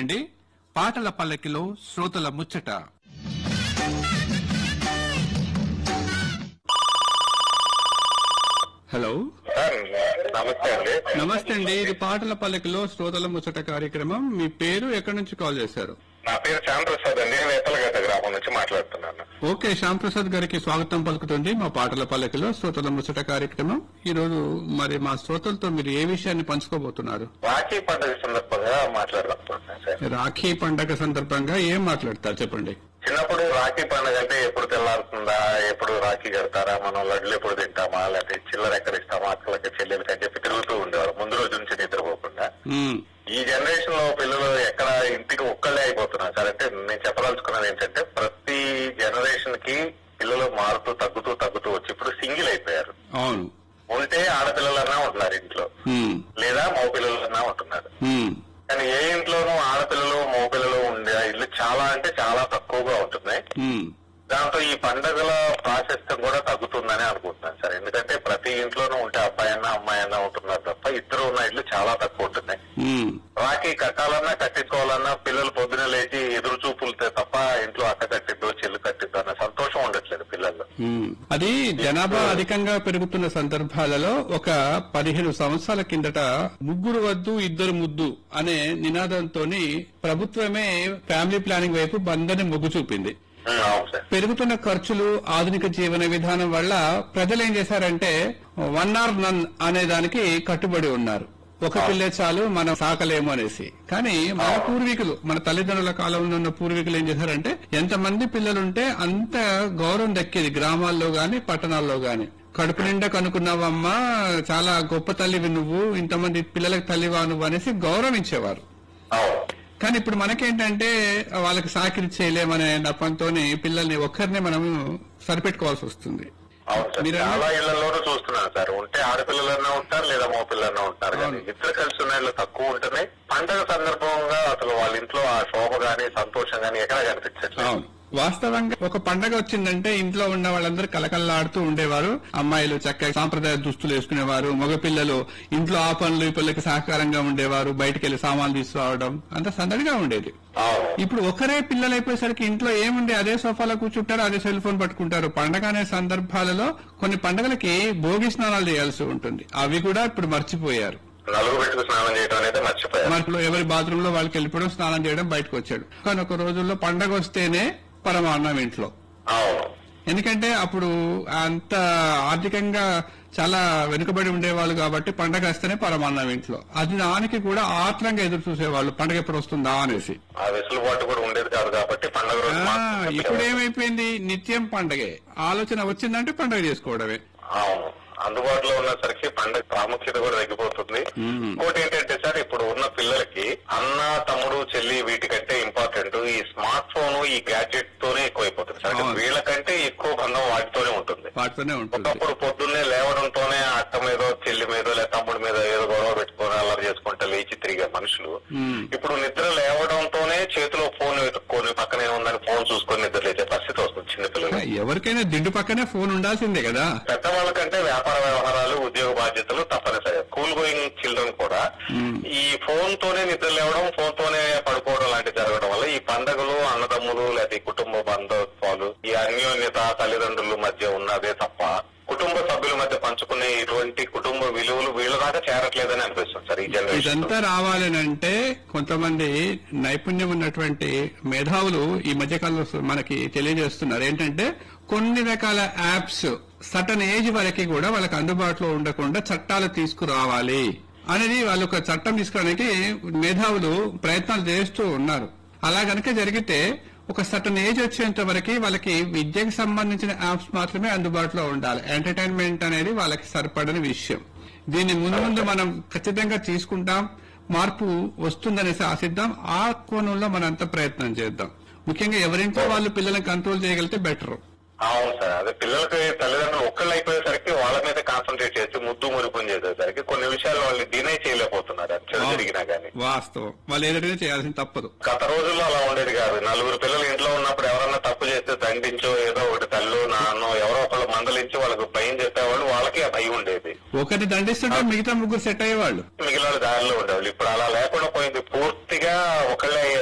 వినండి పాటల పల్లకిలో శ్రోతల ముచ్చట హలో సార్ నమస్తే అండి నమస్తే అండి ఇది పాటల పల్లకిలో శ్రోతల ముచ్చట కార్యక్రమం మీ పేరు ఎక్కడి నుంచి కాల్ చేశారు నా పేరు శ్యాంప్రసాద్ అండి వేతలగడ్డ గ్రామం నుంచి మాట్లాడుతున్నాను ఓకే శ్యామ్ ప్రసాద్ గారికి స్వాగతం పలుకుతుంది మా పాటల పల్లకిలో శ్రోతల ముచ్చట కార్యక్రమం ఈ రోజు మరి మా శ్రోతలతో మీరు ఏ విషయాన్ని పంచుకోబోతున్నారు రాఖీ పండుగ సందర్భంగా మాట్లాడదాం సార్ రాఖీ పండగ సందర్భంగా ఏం మాట్లాడతారు చెప్పండి చిన్నప్పుడు రాఖీ పండుగ అంటే ఎప్పుడు తెల్లారుతుందా ఎప్పుడు రాఖీ కడతారా మనం లడ్లు ఎప్పుడు తింటామా లేకపోతే చిల్లర ఎక్కడ ఇస్తామా అక్కలకి చెల్లెలకి అని చెప్పి తిరుగుతూ ఉండేవారు ముందు రోజు నుంచి నిద్రపోకుండా మ్మ్. ఈ జనరేషన్ లో పిల్లలు ఎక్కడ ఇంటికి ఒక్కళ్ళే అయిపోతున్నారు సార్ అంటే నేను చెప్పదలుచుకున్నది ఏంటంటే ప్రతి జనరేషన్ కి పిల్లలు మారుతూ తగ్గుతూ తగ్గుతూ వచ్చి ఇప్పుడు సింగిల్ అయిపోయారు అవును ఉంటే ఆడపిల్లలన్నా ఉంటున్నారు ఇంట్లో మ్మ్. లేదా మగ పిల్లలన్నా ఉంటున్నారు మ్మ్. కానీ ఏ ఇంట్లోనూ ఆడపిల్లలు మగపిల్లలు ఉండే ఇల్లు చాలా అంటే చాలా తక్కువగా ఉంటున్నాయి మ్మ్. దాంతో ఈ పండగల ప్రాశస్త్యం కూడా తగ్గుతుందని అనుకుంటున్నాను సార్ ఎందుకంటే ప్రతి ఇంట్లోనూ ఉంటే అబ్బాయి అన్నా అమ్మాయి అన్నా ఉంటున్నారు తప్ప ఇద్దరు ఉన్న ఇల్లు చాలా తక్కువ ఉంటున్నాయి మ్మ్. రాఖీ కట్టాలన్నా కట్టించుకోవాలన్నా పిల్లలు పొద్దున లేచి ఎదురు చూపులతో తప్ప ఇంట్లో అక్క కట్టిద్దో చెల్లు కట్టిద్దో అన్న సంతోషం ఉండట్లేదు పిల్లల్లో మ్మ్. అది జనాభా అధికంగా పెరుగుతున్న సందర్భాలలో ఒక పదిహేను సంవత్సరాల కిందట ముగ్గురు వద్దు ఇద్దరు ముద్దు అనే నినాదంతో ప్రభుత్వమే ఫ్యామిలీ ప్లానింగ్ వైపు బందని మొగ్గు చూపింది ఉమ్, అవును సార్ పెరుగుతున్న ఖర్చులు ఆధునిక జీవన విధానం వల్ల ప్రజలు ఏం చేశారంటే వన్ ఆర్ నన్ అనే దానికి కట్టుబడి ఉన్నారు ఒక పిల్లే చాలు మనం సాకలేము అనేసి కానీ మన పూర్వీకులు మన తల్లిదండ్రుల కాలంలో ఉన్న పూర్వీకులు ఏం చేశారంటే ఎంతమంది పిల్లలుంటే అంత గౌరవం దక్కేది గ్రామాల్లో గాని పట్టణాల్లో గాని కడుపు నిండా కనుక్కున్నావమ్మా చాలా గొప్ప తల్లివి నువ్వు ఇంతమంది పిల్లలకు తల్లివా నువ్వు అనేసి గౌరవించేవారు అవును కానీ ఇప్పుడు మనకేంటంటే వాళ్ళకి సాకిరి చేయలేమనే నెపంతోని పిల్లల్ని ఒక్కరినే మనం సరిపెట్టుకోవాల్సి వస్తుంది అవును సార్ మీరు చాలా ఇళ్లలోనూ చూస్తున్నాను సార్ ఉంటే ఆడపిల్లలన్నా ఉంటారు లేదా మగ పిల్లలన్నా ఉంటారు కానీ ఇద్దరు కలిసి ఉన్న ఇళ్ళు తక్కువ ఉంటున్నాయి పండగ సందర్భంగా అసలు వాళ్ళ ఇంట్లో ఆ శోభ గాని సంతోషం గాని ఎక్కడ కనిపించట్లేదు అవును వాస్తవంగా ఒక పండగ వచ్చిందంటే ఇంట్లో ఉన్న వాళ్ళందరూ కలకల్లాడుతూ ఉండేవారు అమ్మాయిలు చక్కగా సాంప్రదాయ దుస్తులు వేసుకునేవారు మగపిల్లలు ఇంట్లో ఆ పనులు ఈ పనులకి సహకారంగా ఉండేవారు బయటకు వెళ్లి సామాన్లు తీసుకురావడం అంత సందడిగా ఉండేది అవును ఇప్పుడు ఒకరే పిల్లలు అయిపోయేసరికి ఇంట్లో ఏముంది అదే సోఫాలో కూర్చుంటారు అదే సెల్ ఫోన్ పట్టుకుంటారు పండగ అనే సందర్భాలలో కొన్ని పండగలకి భోగి స్నానాలు చేయాల్సి ఉంటుంది అవి కూడా ఇప్పుడు మర్చిపోయారు నలుగు పెట్టుకు స్నానం చేయడం అనేది మర్చిపోయారు మనలో ఎవరి బాత్రూమ్ లో వాళ్ళకి వెళ్ళిపోవడం స్నానం చేయడం బయటకు వచ్చాడు కానీ ఒక రోజుల్లో పండగ వస్తేనే పరమాన్నం ఇంట్లో అవును ఎందుకంటే అప్పుడు అంత ఆర్థికంగా చాలా వెనుకబడి ఉండేవాళ్ళు కాబట్టి పండగ వస్తేనే పరమాన్నం ఇంట్లో అది దానికి కూడా ఆత్రంగా ఎదురు చూసేవాళ్ళు పండగ ఎప్పుడు వస్తుందా అనేసి ఆ వెసులుబాటు కూడా ఉండేది కాదు కాబట్టి పండగ రోజు ఆ, మాత్రం ఇప్పుడు ఏమైపోయింది నిత్యం పండగే ఆలోచన వచ్చిందంటే పండగ చేసుకోవడమే అవును అందుబాటులో ఉన్నసరికి పండగ ప్రాముఖ్యత కూడా తగ్గిపోతుంది ఇంకోటి ఏంటంటే సార్ ఇప్పుడు ఉన్న పిల్లలకి అన్న తమ్ముడు చెల్లి వీటికంటే ఇంపార్టెంట్ ఈ స్మార్ట్ ఫోన్ ఈ గ్యాడ్జెట్ తోనే ఎక్కువైపోతుంది సార్ అంటే అవును. వీళ్ళకంటే ఎక్కువ బంధం వాటితోనే ఉంటుంది వాటితోనే ఉంటుంది ఒకప్పుడు పొద్దున్నే లేవడంతోనే అక్క మీదో చెల్లి మీదో లేదా తమ్ముడి మీద ఏదో గొడవ పెట్టుకొని అల్లరి చేసుకుంటే లేచి తిరిగే మనుషులు మ్మ్. ఇప్పుడు నిద్ర లేవడంతోనే చేతిలో ఫోన్ వెతుక్కొని పక్కనే ఉందని ఫోన్ చూసుకొని నిద్ర లేచే పరిస్థితి వస్తుంది చిన్నపిల్లలు ఎవరికైనా దిండు పక్కనే ఫోన్ ఉండాల్సిందే కదా పెద్దవాళ్ళకంటే వ్యాపార వ్యవహారాలు ఉద్యోగ బాధ్యతలు తప్పనిసరి స్కూల్ గోయింగ్ చిల్డ్రన్ కూడా ఈ ఫోన్ తోనే నిద్ర లేవడం ఫోన్ తోనే పడుకోవడం లాంటివి జరగడం వల్ల ఈ పండగలు అన్నదమ్ములు లేదా ఈ కుటుంబ బంధుత్వాలు ఈ అన్యోన్యత తల్లిదండ్రుల మధ్య ఉన్నదే తప్ప కుటుంబ సభ్యుల మధ్య పంచుకునే ఇటువంటి కుటుంబ విలువలు వీళ్ళ దాకా చేరట్లేదని అనిపిస్తుంది సార్ ఈ జనరేషన్ ఇదంతా రావాలనంటే కొంతమంది నైపుణ్యం ఉన్నటువంటి మేధావులు ఈ మధ్యకాలంలో మనకి తెలియజేస్తున్నారు ఏంటంటే కొన్ని రకాల యాప్స్ సటన్ ఏజ్ వరకు కూడా వాళ్ళకి అందుబాటులో ఉండకుండా చట్టాలు తీసుకురావాలి అనేది వాళ్ళు ఒక చట్టం తీసుకురావడానికి మేధావులు ప్రయత్నాలు చేస్తూ ఉన్నారు అలా గనక జరిగితే ఒక సటన్ ఏజ్ వచ్చేంత వరకు వాళ్ళకి విద్యకు సంబంధించిన యాప్స్ మాత్రమే అందుబాటులో ఉండాలి ఎంటర్టైన్మెంట్ అనేది వాళ్ళకి సరిపడని విషయం దీన్ని ముందు ముందు మనం ఖచ్చితంగా తీసుకుంటాం మార్పు వస్తుందనేసి ఆశిద్దాం ఆ కోణంలో మనంతా ప్రయత్నం చేద్దాం ముఖ్యంగా ఎవరింట్లో వాళ్ళు పిల్లల్ని కంట్రోల్ చేయగలిగితే బెటర్ అవును సార్ అదే పిల్లలకి తల్లిదండ్రులు ఒక్కళ్ళు అయిపోయేసరికి వాళ్ళ మీద కాన్సన్ట్రేట్ చేసి ముద్దు మురిపం చేసేసరికి కొన్ని విషయాలు వాళ్ళు డినై చేయలేకపోతున్నారు అది చెడు జరిగినా గానీ వాస్తవం వాళ్ళు ఏదైనా చేయాల్సిన తప్పదు గత రోజుల్లో అలా ఉండేది కాదు నలుగురు పిల్లలు ఇంట్లో ఉన్నప్పుడు ఎవరన్నా తప్పు చేస్తే దండించో ఏదో ఒకటి తల్లు నాన్నో ఎవరో ఒకళ్ళు మందలించి వాళ్ళకు భయం చెప్పేవాళ్ళు వాళ్ళకి ఆ భయం ఉండేది ఒకరిని దండిస్తుంటే మిగతా ముగ్గురు సెట్ అయ్యేవాళ్ళు మిగిలిన వాళ్ళు దారిలో ఉండేవాళ్ళు ఇప్పుడు అలా లేకుండా పోయింది పూర్తిగా ఒకళ్ళే